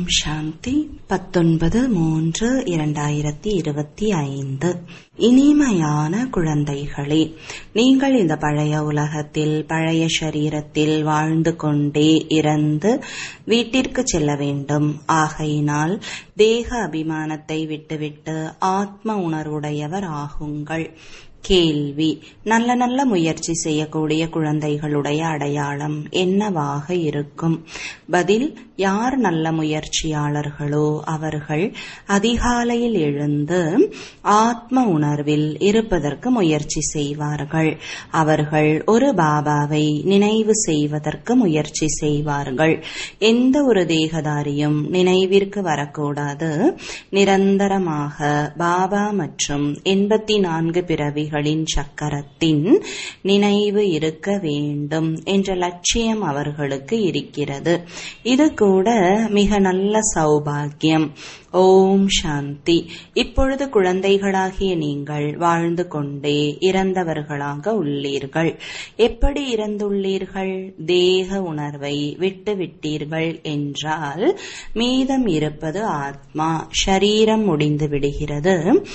சாந்தி பத்தொன்பது மூன்று இரண்டாயிரத்தி இருபத்தி ஐந்து இனிமையான குழந்தைகளே நீங்கள் இந்த பழைய உலகத்தில் பழைய சரீரத்தில் வாழ்ந்து கொண்டே இறந்து வீட்டிற்கு செல்ல வேண்டும் ஆகையினால் தேக அபிமானத்தை விட்டுவிட்டு ஆத்ம உணர்வுடையவர் ஆகுங்கள் கேள்வி நல்ல நல்ல முயற்சி செய்யக்கூடிய குழந்தைகளுடைய அடையாளம் என்னவாக இருக்கும் பதில் யார் நல்ல முயற்சியாளர்களோ அவர்கள் அதிகாலையில் எழுந்து ஆத்ம உணர்வில் இருப்பதற்கு முயற்சி செய்வார்கள் அவர்கள் ஒரு பாபாவை நினைவு செய்வதற்கு முயற்சி செய்வார்கள் எந்த ஒரு தேகதாரியும் நினைவிற்கு வரக்கூடாது நிரந்தரமாக பாபா மற்றும் எண்பத்தி நான்கு பிறவிகள் அவர்களின் சக்கரத்தின் நினைவு இருக்க வேண்டும் என்ற லட்சியம் அவர்களுக்கு இருக்கிறது இது கூட மிக நல்ல சௌபாகியம் ஓம் சாந்தி இப்பொழுது குழந்தைகளாகிய நீங்கள் வாழ்ந்து கொண்டே இறந்தவர்களாக உள்ளீர்கள் எப்படி இறந்துள்ளீர்கள் தேக உணர்வை விட்டு விட்டீர்கள் என்றால் மீதம் இருப்பது ஆத்மா ஷரீரம் முடிந்து விடுகிறது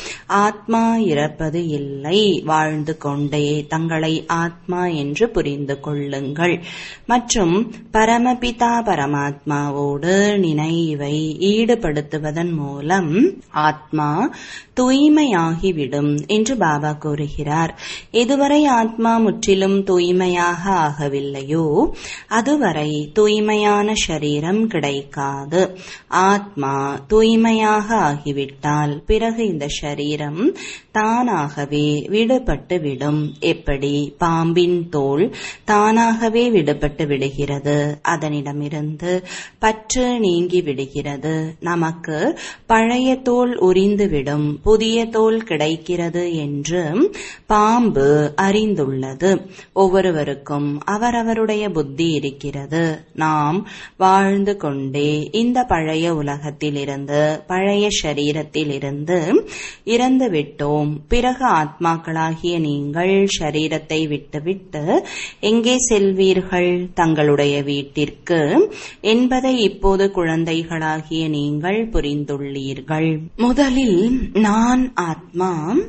ஆத்மா இறப்பது இல்லை வாழ்ந்து கொண்டே தங்களை ஆத்மா என்று புரிந்து கொள்ளுங்கள் மற்றும் பரமபிதா பரமாத்மாவோடு நினைவை ஈடுபடுத்துவதன் மூலம் ஆத்மா தூய்மையாகிவிடும் என்று பாபா கூறுகிறார் எதுவரை ஆத்மா முற்றிலும் தூய்மையாக ஆகவில்லையோ அதுவரை தூய்மையான சரீரம் கிடைக்காது ஆத்மா தூய்மையாக ஆகிவிட்டால் பிறகு இந்த சரீரம் தானாகவே விடுபட்டு விடும் எப்படி பாம்பின் தோல் தானாகவே விடுபட்டு விடுகிறது அதனிடமிருந்து பற்று நீங்கி விடுகிறது நமக்கு பழைய தோல் உரிந்துவிடும் புதிய தோல் கிடைக்கிறது என்று பாம்பு அறிந்துள்ளது ஒவ்வொருவருக்கும் அவரவருடைய புத்தி இருக்கிறது நாம் வாழ்ந்து கொண்டே இந்த பழைய உலகத்திலிருந்து பழைய சரீரத்திலிருந்து இறந்து விட்டோம் பிறகு ஆத்மாக்களாகிய நீங்கள் சரீரத்தை விட்டுவிட்டு எங்கே செல்வீர்கள் தங்களுடைய வீட்டிற்கு என்பதை இப்போது குழந்தைகளாகிய நீங்கள் புரிந்துள்ளீர்கள் முதலில் நான் ஆத்மா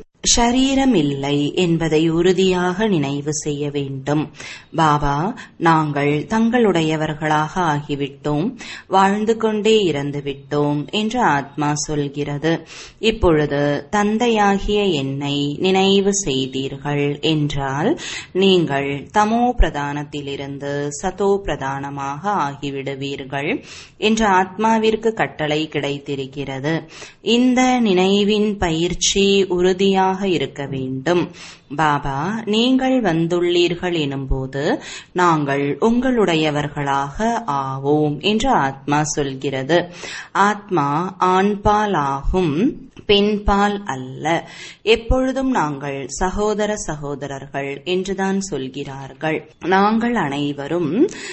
ஷரீரம் இல்லை என்பதை உறுதியாக நினைவு செய்ய வேண்டும் பாபா நாங்கள் தங்களுடையவர்களாக ஆகிவிட்டோம் வாழ்ந்து கொண்டே இறந்து விட்டோம் என்று ஆத்மா சொல்கிறது இப்பொழுது தந்தையாகிய என்னை நினைவு செய்தீர்கள் என்றால் நீங்கள் தமோ பிரதானத்திலிருந்து சதோ பிரதானமாக ஆகிவிடுவீர்கள் என்று ஆத்மாவிற்கு கட்டளை கிடைத்திருக்கிறது இந்த நினைவின் பயிற்சி உறுதியாக இருக்க வேண்டும் பாபா நீங்கள் வந்துள்ளீர்கள் எனும்போது நாங்கள் உங்களுடையவர்களாக ஆவோம் என்று ஆத்மா சொல்கிறது ஆத்மா ஆண்பால் ஆகும் பெண்பால் அல்ல எப்பொழுதும் நாங்கள் சகோதர சகோதரர்கள் என்றுதான் சொல்கிறார்கள் நாங்கள் அனைவரும்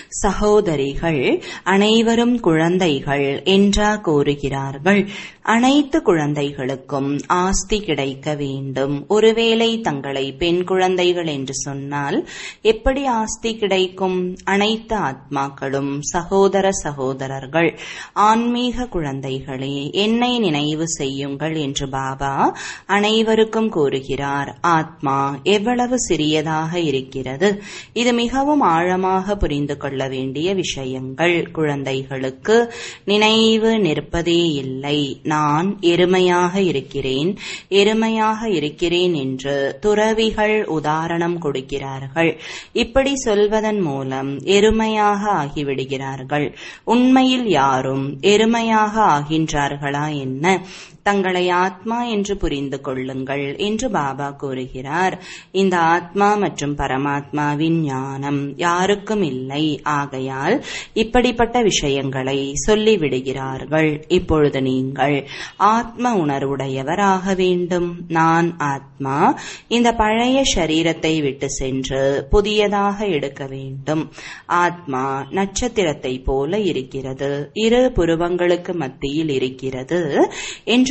சகோதரிகள் அனைவரும் குழந்தைகள் என்றா கூறுகிறார்கள் அனைத்து குழந்தைகளுக்கும் ஆஸ்தி கிடைக்க வேண்டும் ஒருவேளை தங்களை பெண் குழந்தைகள் என்று சொன்னால் எப்படி ஆஸ்தி கிடைக்கும் அனைத்து ஆத்மாக்களும் சகோதர சகோதரர்கள் ஆன்மீக குழந்தைகளே என்னை நினைவு செய்யுங்கள் என்று பாபா அனைவருக்கும் கூறுகிறார் ஆத்மா எவ்வளவு சிறியதாக இருக்கிறது இது மிகவும் ஆழமாக புரிந்து கொள்ள வேண்டிய விஷயங்கள் குழந்தைகளுக்கு நினைவு நிற்பதே இல்லை நான் எருமையாக இருக்கிறேன் எருமையாக இருக்கிறேன் என்று துறவிகள் உதாரணம் கொடுக்கிறார்கள் இப்படி சொல்வதன் மூலம் எருமையாக ஆகிவிடுகிறார்கள் உண்மையில் யாரும் எருமையாக ஆகின்றார்களா என்ன தங்களை ஆத்மா என்று புரிந்து கொள்ளுங்கள் என்று பாபா கூறுகிறார் இந்த ஆத்மா மற்றும் பரமாத்மாவின் ஞானம் யாருக்கும் இல்லை ஆகையால் இப்படிப்பட்ட விஷயங்களை சொல்லிவிடுகிறார்கள் இப்பொழுது நீங்கள் ஆத்ம உணர்வுடையவராக வேண்டும் நான் ஆத்மா இந்த பழைய சரீரத்தை விட்டு சென்று புதியதாக எடுக்க வேண்டும் ஆத்மா நட்சத்திரத்தை போல இருக்கிறது இரு புருவங்களுக்கு மத்தியில் இருக்கிறது என்று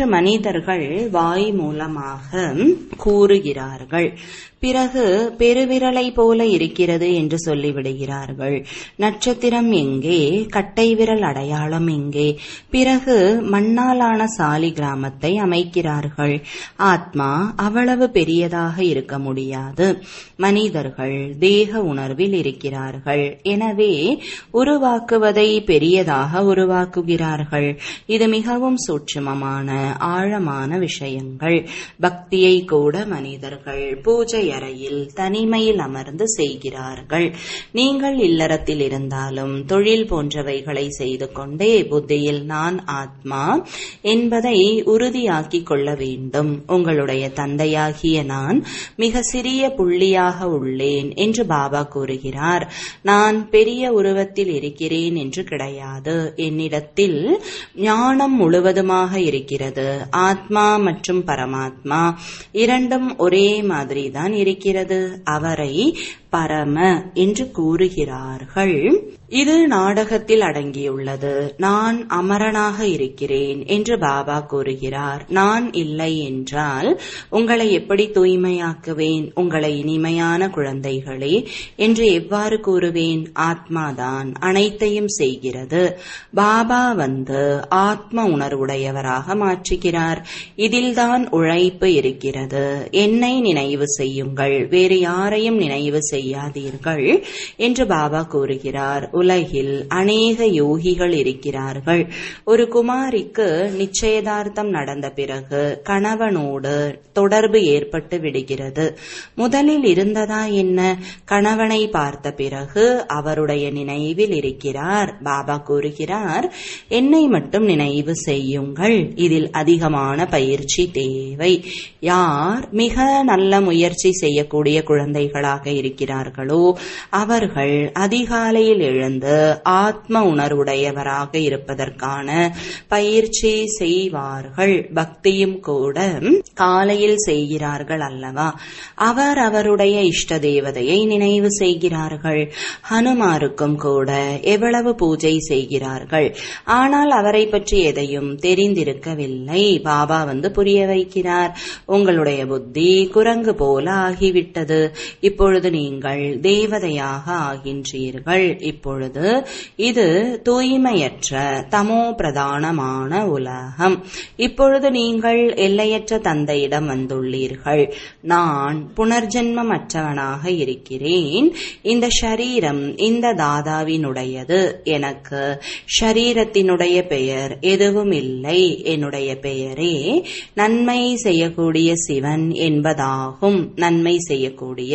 என்று மனிதர்கள் வாய் மூலமாக கூறுகிறார்கள் பிறகு பெருவிரலை போல இருக்கிறது என்று சொல்லிவிடுகிறார்கள் நட்சத்திரம் எங்கே கட்டை விரல் அடையாளம் எங்கே பிறகு மண்ணாலான சாலி கிராமத்தை அமைக்கிறார்கள் ஆத்மா அவ்வளவு பெரியதாக இருக்க முடியாது மனிதர்கள் தேக உணர்வில் இருக்கிறார்கள் எனவே உருவாக்குவதை பெரியதாக உருவாக்குகிறார்கள் இது மிகவும் சூட்சுமமான ஆழமான விஷயங்கள் பக்தியை கூட மனிதர்கள் பூஜை அறையில் தனிமையில் அமர்ந்து செய்கிறார்கள் நீங்கள் இல்லறத்தில் இருந்தாலும் தொழில் போன்றவைகளை செய்து கொண்டே புத்தியில் நான் ஆத்மா என்பதை உறுதியாக்கிக் கொள்ள வேண்டும் உங்களுடைய தந்தையாகிய நான் மிக சிறிய புள்ளியாக உள்ளேன் என்று பாபா கூறுகிறார் நான் பெரிய உருவத்தில் இருக்கிறேன் என்று கிடையாது என்னிடத்தில் ஞானம் முழுவதுமாக இருக்கிறது ஆத்மா மற்றும் பரமாத்மா இரண்டும் ஒரே மாதிரி தான் இருக்கிறது அவரை பரம என்று கூறுகிறார்கள் இது நாடகத்தில் அடங்கியுள்ளது நான் அமரனாக இருக்கிறேன் என்று பாபா கூறுகிறார் நான் இல்லை என்றால் உங்களை எப்படி தூய்மையாக்குவேன் உங்களை இனிமையான குழந்தைகளே என்று எவ்வாறு கூறுவேன் ஆத்மாதான் அனைத்தையும் செய்கிறது பாபா வந்து ஆத்ம உணர்வுடையவராக மாற்றுகிறார் இதில்தான் உழைப்பு இருக்கிறது என்னை நினைவு செய்யுங்கள் வேறு யாரையும் நினைவு செய்யாதீர்கள் என்று பாபா கூறுகிறார் உலகில் அநேக யோகிகள் இருக்கிறார்கள் ஒரு குமாரிக்கு நிச்சயதார்த்தம் நடந்த பிறகு கணவனோடு தொடர்பு ஏற்பட்டு விடுகிறது முதலில் இருந்ததா என்ன கணவனை பார்த்த பிறகு அவருடைய நினைவில் இருக்கிறார் பாபா கூறுகிறார் என்னை மட்டும் நினைவு செய்யுங்கள் இதில் அதிகமான பயிற்சி தேவை யார் மிக நல்ல முயற்சி செய்யக்கூடிய குழந்தைகளாக இருக்கிறார்களோ அவர்கள் அதிகாலையில் எழுந்து ஆத்ம உணர்வுடையவராக இருப்பதற்கான பயிற்சி செய்வார்கள் பக்தியும் கூட காலையில் செய்கிறார்கள் அல்லவா அவர் அவருடைய இஷ்ட தேவதையை நினைவு செய்கிறார்கள் ஹனுமாருக்கும் கூட எவ்வளவு பூஜை செய்கிறார்கள் ஆனால் அவரை பற்றி எதையும் தெரிந்திருக்கவில்லை பாபா வந்து புரிய வைக்கிறார் உங்களுடைய புத்தி குரங்கு போல ஆகிவிட்டது இப்பொழுது நீங்கள் தேவதையாக ஆகின்றீர்கள் இப்பொழுது இது தூய்மையற்ற தமோ பிரதானமான உலகம் இப்பொழுது நீங்கள் எல்லையற்ற தந்தையிடம் வந்துள்ளீர்கள் நான் புனர்ஜென்மமற்றவனாக இருக்கிறேன் இந்த ஷரீரம் இந்த தாதாவினுடையது எனக்கு ஷரீரத்தினுடைய பெயர் எதுவும் இல்லை என்னுடைய பெயரே நன்மை செய்யக்கூடிய சிவன் என்பதாகும் நன்மை செய்யக்கூடிய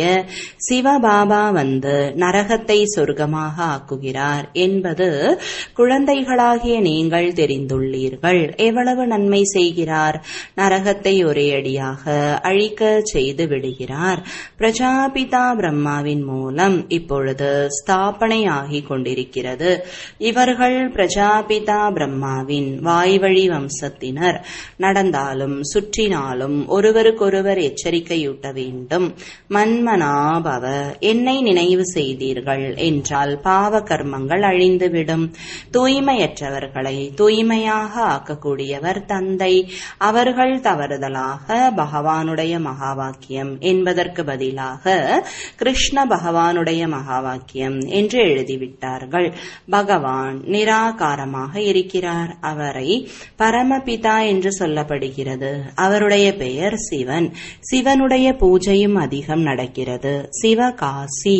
சிவபாபா வந்து நரகத்தை சொர்க்கமாக ஆக்குகிறார் என்பது குழந்தைகளாகிய நீங்கள் தெரிந்துள்ளீர்கள் எவ்வளவு நன்மை செய்கிறார் நரகத்தை ஒரே அடியாக அழிக்க செய்து விடுகிறார் பிரஜாபிதா பிரம்மாவின் மூலம் இப்பொழுது ஸ்தாபனை ஆகிக் கொண்டிருக்கிறது இவர்கள் பிரஜாபிதா பிரம்மாவின் வாய்வழி வம்சத்தினர் நடந்தாலும் சுற்றினாலும் ஒருவருக்கொருவர் எச்சரிக்கையூட்ட வேண்டும் மன்மனாபவ என்னை நினைவு செய்தீர்கள் என்றால் பாவ கர்மங்கள் அழிந்துவிடும் தூய்மையற்றவர்களை தூய்மையாக ஆக்கக்கூடியவர் தந்தை அவர்கள் தவறுதலாக பகவானுடைய மகா வாக்கியம் என்பதற்கு பதிலாக கிருஷ்ண பகவானுடைய மகா வாக்கியம் என்று எழுதிவிட்டார்கள் பகவான் நிராகாரமாக இருக்கிறார் அவரை பரமபிதா என்று சொல்லப்படுகிறது அவருடைய பெயர் சிவன் சிவனுடைய பூஜையும் அதிகம் நடக்கிறது சிவகாசி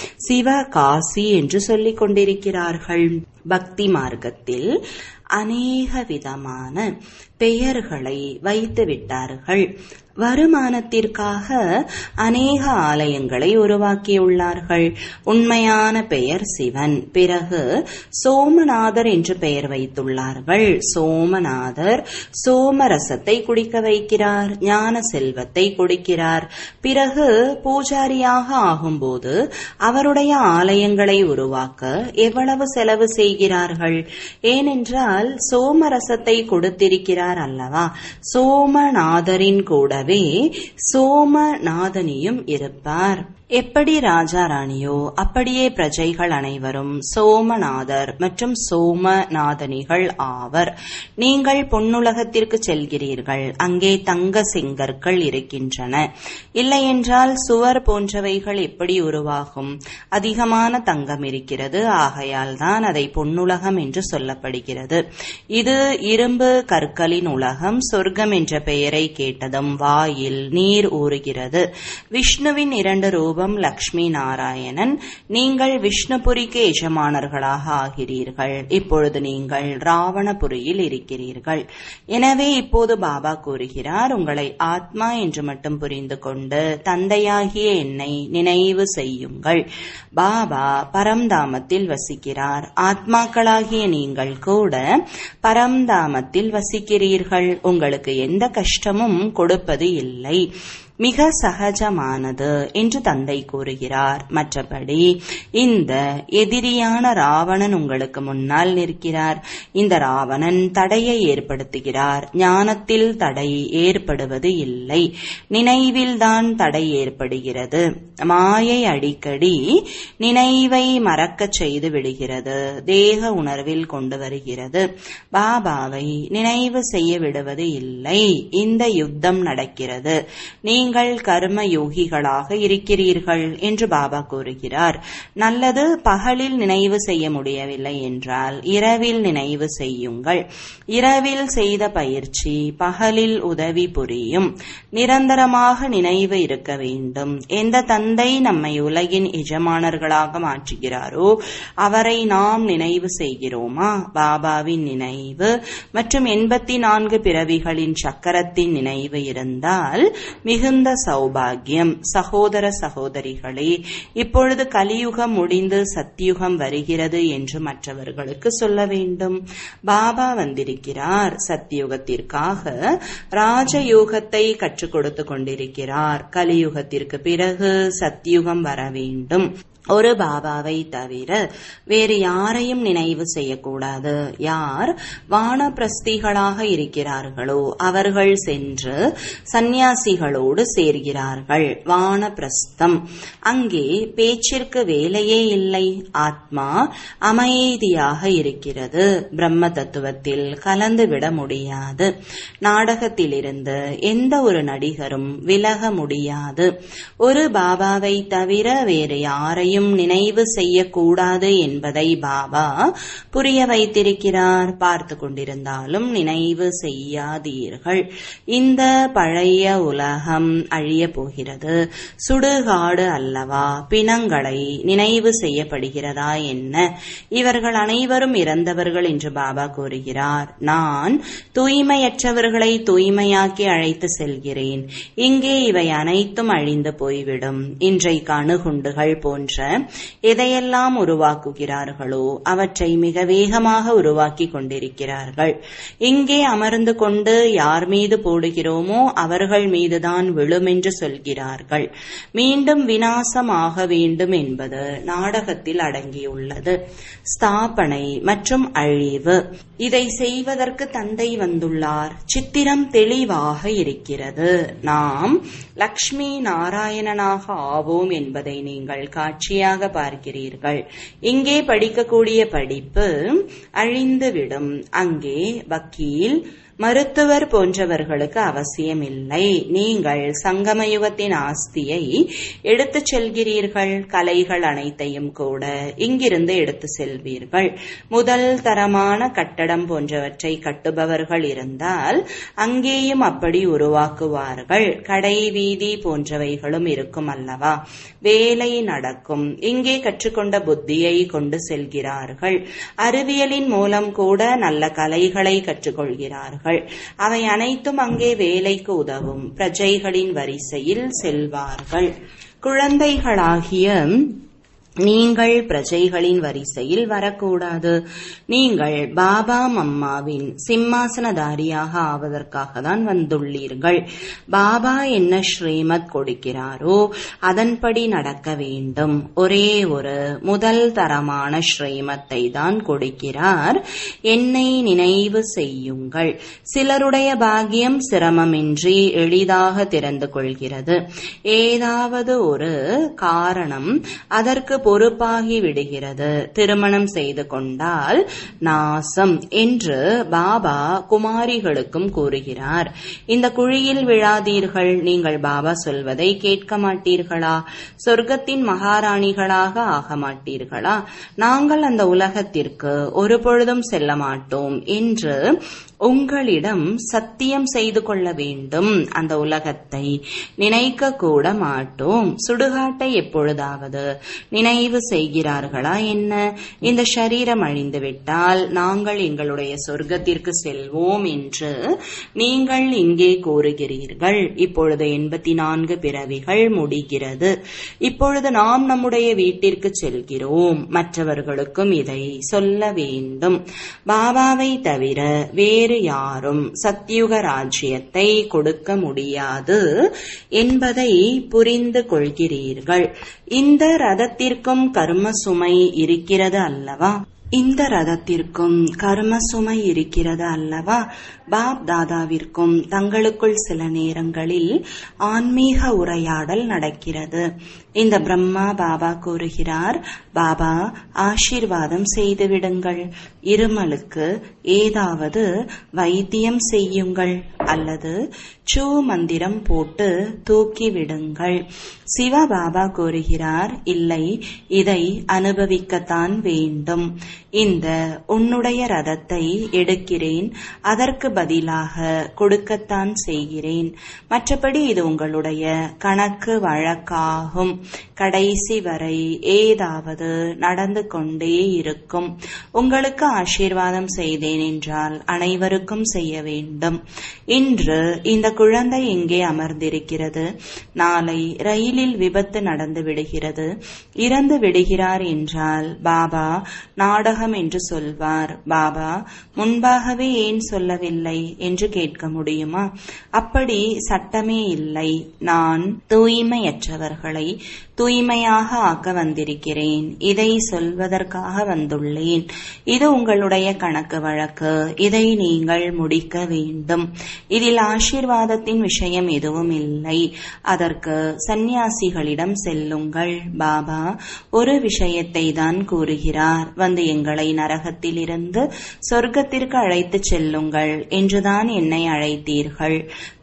சிவகாசி என்று சொல்லிக் கொண்டிருக்கிறார்கள் பக்தி மார்க்கத்தில் அநேக விதமான பெயர்களை வைத்து விட்டார்கள் வருமானத்திற்காக அநேக ஆலயங்களை உருவாக்கியுள்ளார்கள் உண்மையான பெயர் சிவன் பிறகு சோமநாதர் என்று பெயர் வைத்துள்ளார்கள் சோமநாதர் சோமரசத்தை குடிக்க வைக்கிறார் ஞான செல்வத்தை கொடுக்கிறார் பிறகு பூஜாரியாக ஆகும்போது அவருடைய ஆலயங்களை உருவாக்க எவ்வளவு செலவு செய்கிறார்கள் ஏனென்றால் சோமரசத்தை கொடுத்திருக்கிறார் அல்லவா சோமநாதரின் கூடவே சோமநாதனியும் இருப்பார் எப்படி ராஜா ராணியோ அப்படியே பிரஜைகள் அனைவரும் சோமநாதர் மற்றும் சோமநாதனிகள் ஆவர் நீங்கள் பொன்னுலகத்திற்கு செல்கிறீர்கள் அங்கே தங்க செங்கற்கள் இருக்கின்றன இல்லையென்றால் சுவர் போன்றவைகள் எப்படி உருவாகும் அதிகமான தங்கம் இருக்கிறது ஆகையால் தான் அதை பொன்னுலகம் என்று சொல்லப்படுகிறது இது இரும்பு கற்களின் உலகம் சொர்க்கம் என்ற பெயரை கேட்டதும் வாயில் நீர் ஊறுகிறது விஷ்ணுவின் இரண்டு ரூபம் லக்ஷ்மி நாராயணன் நீங்கள் விஷ்ணுபுரிக்கு எஜமானர்களாக ஆகிறீர்கள் இப்பொழுது நீங்கள் ராவணபுரியில் இருக்கிறீர்கள் எனவே இப்போது பாபா கூறுகிறார் உங்களை ஆத்மா என்று மட்டும் புரிந்து கொண்டு தந்தையாகிய என்னை நினைவு செய்யுங்கள் பாபா பரம்தாமத்தில் வசிக்கிறார் ஆத்மாக்களாகிய நீங்கள் கூட பரம்தாமத்தில் வசிக்கிறீர்கள் உங்களுக்கு எந்த கஷ்டமும் கொடுப்பது இல்லை மிக சகஜமானது என்று தந்தை கூறுகிறார் மற்றபடி இந்த எதிரியான ராவணன் உங்களுக்கு முன்னால் நிற்கிறார் இந்த ராவணன் தடையை ஏற்படுத்துகிறார் ஞானத்தில் தடை ஏற்படுவது இல்லை நினைவில்தான் தடை ஏற்படுகிறது மாயை அடிக்கடி நினைவை மறக்கச் செய்து விடுகிறது தேக உணர்வில் கொண்டு வருகிறது பாபாவை நினைவு செய்ய விடுவது இல்லை இந்த யுத்தம் நடக்கிறது நீங்கள் கர்ம யோகிகளாக இருக்கிறீர்கள் என்று பாபா கூறுகிறார் நல்லது பகலில் நினைவு செய்ய முடியவில்லை என்றால் இரவில் நினைவு செய்யுங்கள் இரவில் செய்த பயிற்சி பகலில் உதவி புரியும் நிரந்தரமாக நினைவு இருக்க வேண்டும் எந்த தந்தை நம்மை உலகின் எஜமானர்களாக மாற்றுகிறாரோ அவரை நாம் நினைவு செய்கிறோமா பாபாவின் நினைவு மற்றும் எண்பத்தி நான்கு பிறவிகளின் சக்கரத்தின் நினைவு இருந்தால் மிகுந்த சௌபாகியம் சகோதர சகோதரிகளே இப்பொழுது கலியுகம் முடிந்து சத்தியுகம் வருகிறது என்று மற்றவர்களுக்கு சொல்ல வேண்டும் பாபா வந்திருக்கிறார் சத்தியுகத்திற்காக ராஜயோகத்தை கற்றுக் கொடுத்து கொண்டிருக்கிறார் கலியுகத்திற்கு பிறகு சத்தியுகம் வர வேண்டும் ஒரு பாபாவை தவிர வேறு யாரையும் நினைவு செய்யக்கூடாது யார் வானப்பிரஸ்திகளாக இருக்கிறார்களோ அவர்கள் சென்று சந்நியாசிகளோடு சேர்கிறார்கள் வானப்பிரஸ்தம் அங்கே பேச்சிற்கு வேலையே இல்லை ஆத்மா அமைதியாக இருக்கிறது பிரம்ம தத்துவத்தில் கலந்துவிட முடியாது நாடகத்திலிருந்து எந்த ஒரு நடிகரும் விலக முடியாது ஒரு பாபாவை தவிர வேறு யாரையும் யாரையும் நினைவு செய்யக்கூடாது என்பதை பாபா புரிய வைத்திருக்கிறார் பார்த்து கொண்டிருந்தாலும் நினைவு செய்யாதீர்கள் இந்த பழைய உலகம் அழிய போகிறது சுடுகாடு அல்லவா பிணங்களை நினைவு செய்யப்படுகிறதா என்ன இவர்கள் அனைவரும் இறந்தவர்கள் என்று பாபா கூறுகிறார் நான் தூய்மையற்றவர்களை தூய்மையாக்கி அழைத்து செல்கிறேன் இங்கே இவை அனைத்தும் அழிந்து போய்விடும் இன்றைக்கு அணுகுண்டுகள் போன்ற எதையெல்லாம் உருவாக்குகிறார்களோ அவற்றை மிக வேகமாக உருவாக்கி கொண்டிருக்கிறார்கள் இங்கே அமர்ந்து கொண்டு யார் மீது போடுகிறோமோ அவர்கள் மீதுதான் விழும் என்று சொல்கிறார்கள் மீண்டும் வினாசம் ஆக வேண்டும் என்பது நாடகத்தில் அடங்கியுள்ளது ஸ்தாபனை மற்றும் அழிவு இதை செய்வதற்கு தந்தை வந்துள்ளார் சித்திரம் தெளிவாக இருக்கிறது நாம் லக்ஷ்மி நாராயணனாக ஆவோம் என்பதை நீங்கள் காட்சியாக பார்க்கிறீர்கள் இங்கே படிக்கக்கூடிய படிப்பு அழிந்துவிடும் அங்கே வக்கீல் மருத்துவர் போன்றவர்களுக்கு அவசியமில்லை நீங்கள் சங்கமயுகத்தின் ஆஸ்தியை எடுத்துச் செல்கிறீர்கள் கலைகள் அனைத்தையும் கூட இங்கிருந்து எடுத்து செல்வீர்கள் முதல் தரமான கட்டடம் போன்றவற்றை கட்டுபவர்கள் இருந்தால் அங்கேயும் அப்படி உருவாக்குவார்கள் கடை வீதி போன்றவைகளும் இருக்கும் அல்லவா வேலை நடக்கும் இங்கே கற்றுக்கொண்ட புத்தியை கொண்டு செல்கிறார்கள் அறிவியலின் மூலம் கூட நல்ல கலைகளை கற்றுக்கொள்கிறார்கள் அவை அனைத்தும் அங்கே வேலைக்கு உதவும் பிரஜைகளின் வரிசையில் செல்வார்கள் குழந்தைகளாகிய நீங்கள் பிரஜைகளின் வரிசையில் வரக்கூடாது நீங்கள் பாபா மம்மாவின் சிம்மாசனதாரியாக ஆவதற்காக தான் வந்துள்ளீர்கள் பாபா என்ன ஸ்ரீமத் கொடுக்கிறாரோ அதன்படி நடக்க வேண்டும் ஒரே ஒரு முதல் தரமான ஸ்ரீமத்தை தான் கொடுக்கிறார் என்னை நினைவு செய்யுங்கள் சிலருடைய பாக்கியம் சிரமமின்றி எளிதாக திறந்து கொள்கிறது ஏதாவது ஒரு காரணம் அதற்கு பொறுப்பாகி விடுகிறது திருமணம் செய்து கொண்டால் நாசம் என்று பாபா குமாரிகளுக்கும் கூறுகிறார் இந்த குழியில் விழாதீர்கள் நீங்கள் பாபா சொல்வதை கேட்க மாட்டீர்களா சொர்க்கத்தின் மகாராணிகளாக ஆக மாட்டீர்களா நாங்கள் அந்த உலகத்திற்கு ஒரு பொழுதும் செல்ல மாட்டோம் என்று உங்களிடம் சத்தியம் செய்து கொள்ள வேண்டும் அந்த உலகத்தை நினைக்க கூட மாட்டோம் சுடுகாட்டை எப்பொழுதாவது நினைவு செய்கிறார்களா என்ன இந்த சரீரம் அழிந்துவிட்டால் நாங்கள் எங்களுடைய சொர்க்கத்திற்கு செல்வோம் என்று நீங்கள் இங்கே கூறுகிறீர்கள் இப்பொழுது எண்பத்தி நான்கு பிறவிகள் முடிகிறது இப்பொழுது நாம் நம்முடைய வீட்டிற்கு செல்கிறோம் மற்றவர்களுக்கும் இதை சொல்ல வேண்டும் பாபாவை தவிர வேறு யாரும் சத்யுக ராஜ்யத்தை கொடுக்க முடியாது என்பதை புரிந்து கொள்கிறீர்கள் இந்த ரதத்திற்கும் கர்ம சுமை இருக்கிறது அல்லவா இந்த ரதத்திற்கும் கர்ம சுமை இருக்கிறது அல்லவா பாப் தாதாவிற்கும் தங்களுக்குள் சில நேரங்களில் ஆன்மீக உரையாடல் நடக்கிறது இந்த பிரம்மா பாபா கூறுகிறார் பாபா ஆசீர்வாதம் செய்து விடுங்கள் இருமலுக்கு ஏதாவது வைத்தியம் செய்யுங்கள் அல்லது சூ மந்திரம் போட்டு தூக்கி விடுங்கள் சிவ பாபா கூறுகிறார் இல்லை இதை அனுபவிக்கத்தான் வேண்டும் இந்த உன்னுடைய ரதத்தை எடுக்கிறேன் அதற்கு பதிலாக கொடுக்கத்தான் செய்கிறேன் மற்றபடி இது உங்களுடைய கணக்கு வழக்காகும் கடைசி வரை ஏதாவது நடந்து கொண்டே இருக்கும் உங்களுக்கு ஆசீர்வாதம் செய்தேன் என்றால் அனைவருக்கும் செய்ய வேண்டும் இன்று இந்த குழந்தை இங்கே அமர்ந்திருக்கிறது நாளை ரயிலில் விபத்து நடந்து விடுகிறது இறந்து விடுகிறார் என்றால் பாபா நாடகம் என்று சொல்வார் பாபா முன்பாகவே ஏன் சொல்லவில்லை என்று கேட்க முடியுமா அப்படி சட்டமே இல்லை நான் தூய்மையற்றவர்களை தூய்மையாக ஆக்க வந்திருக்கிறேன் இதை சொல்வதற்காக வந்துள்ளேன் இது உங்களுடைய கணக்கு வழக்கு இதை நீங்கள் முடிக்க வேண்டும் இதில் ஆசீர்வாதத்தின் விஷயம் எதுவும் இல்லை அதற்கு சந்நியாசிகளிடம் செல்லுங்கள் பாபா ஒரு விஷயத்தை தான் கூறுகிறார் வந்து எங்களை நரகத்திலிருந்து சொர்க்கத்திற்கு அழைத்துச் செல்லுங்கள் என்றுதான் என்னை அழைத்தீர்கள்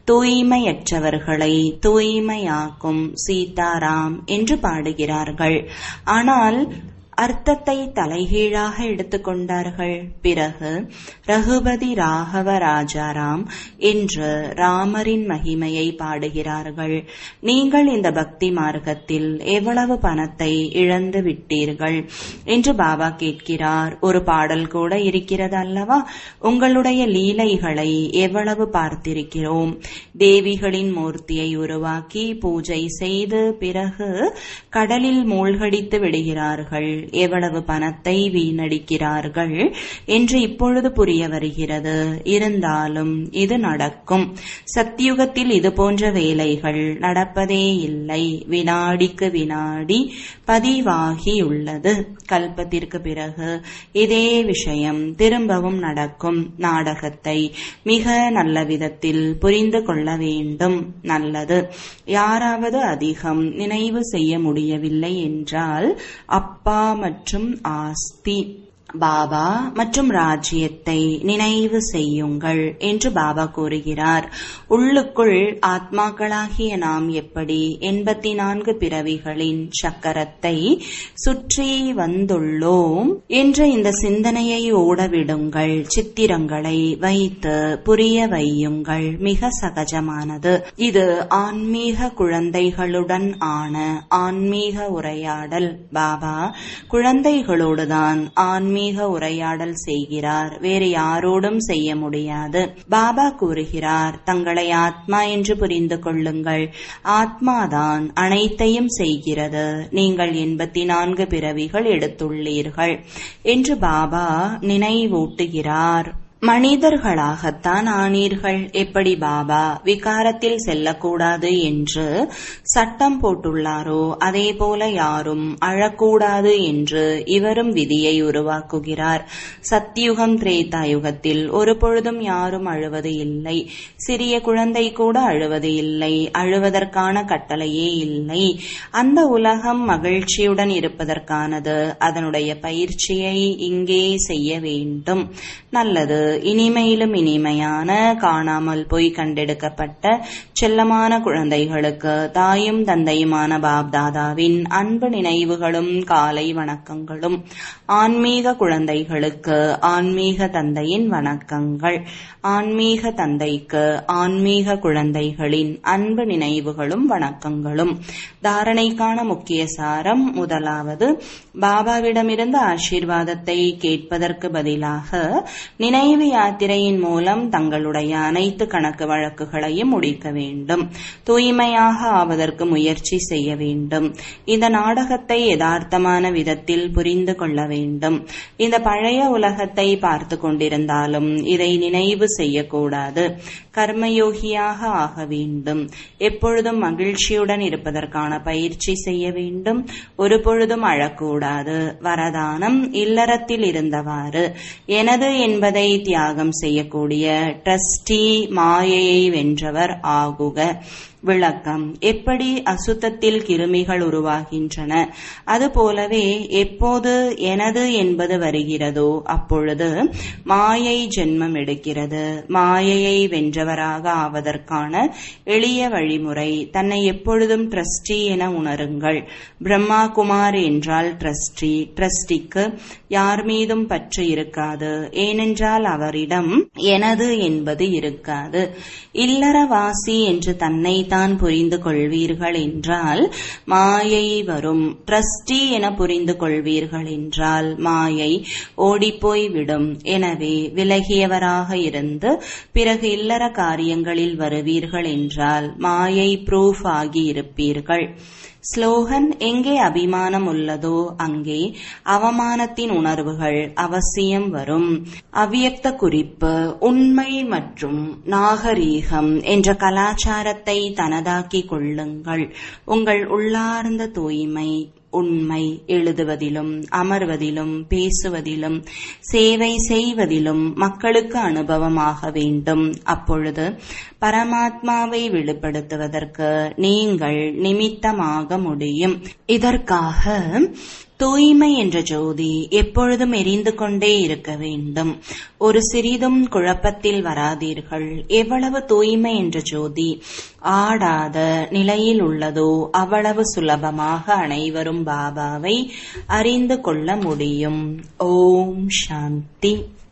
தூய்மையற்றவர்களை தூய்மையாக்கும் சீதாராம் என்று பாடுகிறார்கள் ஆனால் அர்த்தத்தை தலைகீழாக எடுத்துக்கொண்டார்கள் பிறகு ரகுபதி ராகவ ராஜாராம் என்று ராமரின் மகிமையை பாடுகிறார்கள் நீங்கள் இந்த பக்தி மார்க்கத்தில் எவ்வளவு பணத்தை இழந்து விட்டீர்கள் என்று பாபா கேட்கிறார் ஒரு பாடல் கூட இருக்கிறது அல்லவா உங்களுடைய லீலைகளை எவ்வளவு பார்த்திருக்கிறோம் தேவிகளின் மூர்த்தியை உருவாக்கி பூஜை செய்து பிறகு கடலில் மூழ்கடித்து விடுகிறார்கள் எவ்வளவு பணத்தை வீணடிக்கிறார்கள் என்று இப்பொழுது புரிய வருகிறது இருந்தாலும் இது நடக்கும் சத்தியுகத்தில் இது போன்ற வேலைகள் நடப்பதே இல்லை வினாடிக்கு வினாடி பதிவாகியுள்ளது கல்பத்திற்கு பிறகு இதே விஷயம் திரும்பவும் நடக்கும் நாடகத்தை மிக நல்ல விதத்தில் புரிந்து கொள்ள வேண்டும் நல்லது யாராவது அதிகம் நினைவு செய்ய முடியவில்லை என்றால் அப்பா மற்றும் ஆஸ்தி பாபா மற்றும் ராஜ்யத்தை நினைவு செய்யுங்கள் என்று பாபா கூறுகிறார் உள்ளுக்குள் ஆத்மாக்களாகிய நாம் எப்படி எண்பத்தி நான்கு பிறவிகளின் சக்கரத்தை சுற்றி வந்துள்ளோம் என்ற இந்த சிந்தனையை ஓடவிடுங்கள் சித்திரங்களை வைத்து புரிய வையுங்கள் மிக சகஜமானது இது ஆன்மீக குழந்தைகளுடன் ஆன ஆன்மீக உரையாடல் பாபா குழந்தைகளோடுதான் ஆன்மீக ஆன்மீக உரையாடல் செய்கிறார் வேறு யாரோடும் செய்ய முடியாது பாபா கூறுகிறார் தங்களை ஆத்மா என்று புரிந்து கொள்ளுங்கள் ஆத்மாதான் அனைத்தையும் செய்கிறது நீங்கள் எண்பத்தி நான்கு பிறவிகள் எடுத்துள்ளீர்கள் என்று பாபா நினைவூட்டுகிறார் மனிதர்களாகத்தான் ஆனீர்கள் எப்படி பாபா விகாரத்தில் செல்லக்கூடாது என்று சட்டம் போட்டுள்ளாரோ அதே போல யாரும் அழக்கூடாது என்று இவரும் விதியை உருவாக்குகிறார் சத்தியுகம் திரேதா யுகத்தில் ஒரு பொழுதும் யாரும் அழுவது இல்லை சிறிய குழந்தை கூட அழுவது இல்லை அழுவதற்கான கட்டளையே இல்லை அந்த உலகம் மகிழ்ச்சியுடன் இருப்பதற்கானது அதனுடைய பயிற்சியை இங்கே செய்ய வேண்டும் நல்லது இனிமையிலும் இனிமையான காணாமல் போய் கண்டெடுக்கப்பட்ட செல்லமான குழந்தைகளுக்கு தாயும் தந்தையுமான பாப்தாதாவின் அன்பு நினைவுகளும் காலை வணக்கங்களும் ஆன்மீக குழந்தைகளுக்கு ஆன்மீக தந்தையின் வணக்கங்கள் ஆன்மீக தந்தைக்கு ஆன்மீக குழந்தைகளின் அன்பு நினைவுகளும் வணக்கங்களும் தாரணைக்கான முக்கிய சாரம் முதலாவது பாபாவிடமிருந்து ஆசீர்வாதத்தை கேட்பதற்கு பதிலாக நினைவு யாத்திரையின் மூலம் தங்களுடைய அனைத்து கணக்கு வழக்குகளையும் முடிக்க வேண்டும் தூய்மையாக ஆவதற்கு முயற்சி செய்ய வேண்டும் இந்த நாடகத்தை யதார்த்தமான விதத்தில் புரிந்து கொள்ள வேண்டும் இந்த பழைய உலகத்தை பார்த்து கொண்டிருந்தாலும் இதை நினைவு செய்யக்கூடாது கர்மயோகியாக ஆக வேண்டும் எப்பொழுதும் மகிழ்ச்சியுடன் இருப்பதற்கான பயிற்சி செய்ய வேண்டும் ஒரு பொழுதும் அழக்கூடாது வரதானம் இல்லறத்தில் இருந்தவாறு எனது என்பதை தியாகம் செய்யக்கூடிய ட்ரஸ்டி மாயையை வென்றவர் ஆகுக விளக்கம் எப்படி அசுத்தத்தில் கிருமிகள் உருவாகின்றன அதுபோலவே எப்போது எனது என்பது வருகிறதோ அப்பொழுது மாயை ஜென்மம் எடுக்கிறது மாயையை வென்றவராக ஆவதற்கான எளிய வழிமுறை தன்னை எப்பொழுதும் ட்ரஸ்டி என உணருங்கள் பிரம்மா குமார் என்றால் ட்ரஸ்டி ட்ரஸ்டிக்கு யார் மீதும் பற்று இருக்காது ஏனென்றால் அவரிடம் எனது என்பது இருக்காது இல்லறவாசி என்று தன்னை தான் புரிந்து கொள்வீர்கள் என்றால் மாயை வரும் ட்ரஸ்டி என புரிந்து கொள்வீர்கள் என்றால் மாயை ஓடிப்போய் விடும் எனவே விலகியவராக இருந்து பிறகு இல்லற காரியங்களில் வருவீர்கள் என்றால் மாயை ப்ரூஃப் ஆகி இருப்பீர்கள் ஸ்லோகன் எங்கே அபிமானம் உள்ளதோ அங்கே அவமானத்தின் உணர்வுகள் அவசியம் வரும் அவ்வியக்த குறிப்பு உண்மை மற்றும் நாகரீகம் என்ற கலாச்சாரத்தை தனதாக்கிக் கொள்ளுங்கள் உங்கள் உள்ளார்ந்த தூய்மை உண்மை எழுதுவதிலும் அமர்வதிலும் பேசுவதிலும் சேவை செய்வதிலும் மக்களுக்கு அனுபவமாக வேண்டும் அப்பொழுது பரமாத்மாவை வெளிப்படுத்துவதற்கு நீங்கள் நிமித்தமாக முடியும் இதற்காக தூய்மை என்ற ஜோதி எப்பொழுதும் எரிந்து கொண்டே இருக்க வேண்டும் ஒரு சிறிதும் குழப்பத்தில் வராதீர்கள் எவ்வளவு தூய்மை என்ற ஜோதி ஆடாத நிலையில் உள்ளதோ அவ்வளவு சுலபமாக அனைவரும் பாபாவை அறிந்து கொள்ள முடியும் ஓம் சாந்தி